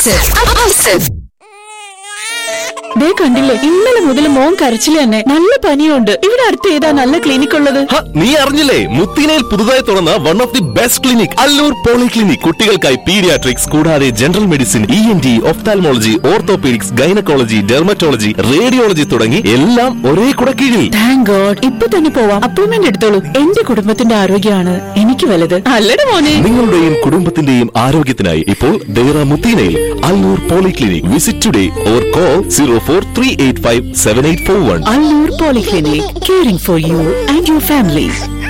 ദേ കണ്ടില്ലേ ഇന്നലെ മുതൽ മോൻ കരച്ചിൽ തന്നെ നല്ല പനിയുണ്ട് ഇവിടെ അടുത്ത് ഏതാ നല്ല ക്ലിനിക് ഉള്ളത് ഹ, നീ അറിഞ്ഞില്ലേ മുത്തിനയിൽ പുതുതായി തുറന്ന one of the best clinic Allur poly clinic കുട്ടികൾക്കായി പീഡിയാട്രിക്സ് കൂടാതെ general medicine E N T ophthalmology orthopaedics gynaecology dermatology radiology തുടങ്ങി എല്ലാം ഒരേ കുടക്കീഴിൽ താങ്ക് ഗോഡ് ഇപ്പൊ തന്നെ പോവാം അപ്പോയിന്റ്മെന്റ് എടുത്തോളൂ എന്റെ കുടുംബത്തിന്റെ ആരോഗ്യമാണ് എനിക്ക് വലുത് അല്ലട മോനെ നിങ്ങളുടെയും കുടുംബത്തിന്റെയും ആരോഗ്യത്തിനായി ഇപ്പോൾ ദേറ മുത്തീനയിൽ Allur poly clinic visit today or call zero four three eight five seven eight four one Allur polyclinic caring for you and your family